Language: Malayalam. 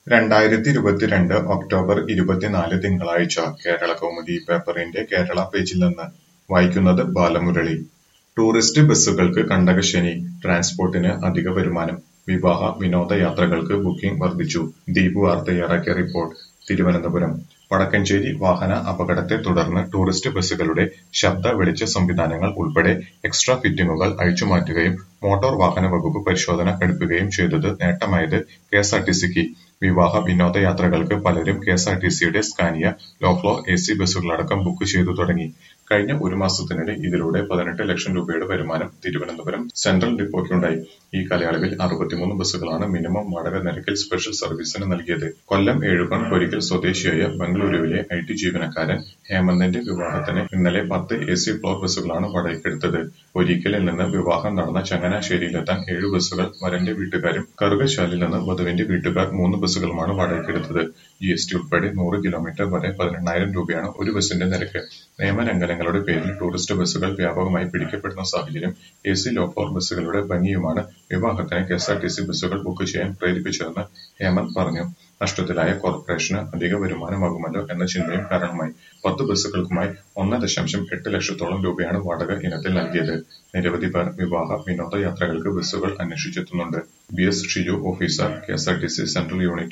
രണ്ടായിരത്തിയിരുപത്തിരണ്ട് ഒക്ടോബർ ഇരുപത്തിനാല് തിങ്കളാഴ്ച കേരളകൗമുദി പേപ്പറിന്റെ കേരള പേജിൽ നിന്ന് വായിക്കുന്നത് ബാലമുരളി. ടൂറിസ്റ്റ് ബസ്സുകൾക്ക് കണ്ടകശനി, ട്രാൻസ്പോർട്ടിന് അധിക വരുമാനം വിവാഹ, വിനോദയാത്രകൾക്ക് ബുക്കിംഗ് വർധിച്ചു. ദീപു ആർ തയ്യാറാക്കിയ റിപ്പോർട്ട് തിരുവനന്തപുരം വടക്കഞ്ചേരി വാഹന അപകടത്തെ തുടർന്ന് ടൂറിസ്റ്റ് ബസ്സുകളുടെ ശബ്ദ വെളിച്ച സംവിധാനങ്ങൾ ഉൾപ്പെടെ എക്സ്ട്രാ ഫിറ്റിംഗുകൾ അഴിച്ചുമാറ്റുകയും മോട്ടോർ വാഹന വകുപ്പ് പരിശോധന കടുപ്പിക്കുകയും ചെയ്തത് നേട്ടമായത് കെഎസ്ആർടിസിക്ക്. വിവാഹ, വിനോദയാത്രകൾക്ക് പലരും കെഎസ്ആർടിസിയുടെ സ്കാനിയ, ലോ ഫ്ലോർ എസി ബസ്സുകളടക്കം ബുക്ക് ചെയ്തു തുടങ്ങി. കഴിഞ്ഞ ഒരു മാസത്തിനിടെ ഇതിലൂടെ പതിനെട്ട് ലക്ഷം രൂപയുടെ വരുമാനം തിരുവനന്തപുരം സെൻട്രൽ ഡിപ്പോയ്ക്കുണ്ടായി. ഈ കാലയളവിൽ അറുപത്തിമൂന്ന് ബസ്സുകളാണ് മിനിമം വാടക നിരക്കിൽ സ്പെഷ്യൽ സർവീസിന് നൽകിയത്. കൊല്ലം ഏഴുകൺ പൊരിക്കൽ സ്വദേശിയായ ബംഗളൂരുവിലെ ഐടി ജീവനക്കാരൻ ഹേമന്തിന്റെ വിവാഹത്തിന് ഇന്നലെ പത്ത് എസി ഫ്ലോർ ബസ്സുകളാണ് വാടകയ്ക്കെടുത്തത്. ഒരിക്കലിൽ നിന്ന് വിവാഹം നടന്ന ചങ്ങനാശ്ശേരിയിലെത്താൻ ഏഴ് ബസ്സുകൾ വരന്റെ വീട്ടുകാരും കറുകശാലിൽ നിന്ന് വധുവിന്റെ വീട്ടുകാർ മൂന്ന് ബസ്സുകളുമാണ് വാടകയ്ക്കെടുത്തത്. ജിഎസ്ടി ഉൾപ്പെടെ നൂറ് കിലോമീറ്റർ വരെ പതിനെണ്ണായിരം രൂപയാണ് ഒരു ബസ്സിന്റെ നിരക്ക്. നിയമലംഘനങ്ങളുടെ പേരിൽ ടൂറിസ്റ്റ് ബസ്സുകൾ വ്യാപകമായി പിടിക്കപ്പെടുന്ന സാഹചര്യം എസി ലോ ഫ്ലോർ ബസ്സുകളുടെ ഭംഗിയുമാണ് വിവാഹത്തിന് കെഎസ്ആർടിസി ബസ്സുകൾ ബുക്ക് ചെയ്യാൻ പ്രേരിപ്പിച്ചതെന്ന് ഹേമന്ത് പറഞ്ഞു. നഷ്ടത്തിലായ കോർപ്പറേഷന് അധിക വരുമാനമാകുമല്ലോ എന്ന ചിന്തയും കാരണമായി. പത്ത് ബസ്സുകൾക്കുമായി ഒന്ന് ദശാംശം എട്ട് ലക്ഷത്തോളം രൂപയാണ് വാടക ഇനത്തിൽ നൽകിയത്. നിരവധി പേർ വിവാഹ, വിനോദയാത്രകൾക്ക് ബസ്സുകൾ അന്വേഷിച്ചെത്തുന്നുണ്ട്. B S Shiju officer, KSRTC central unit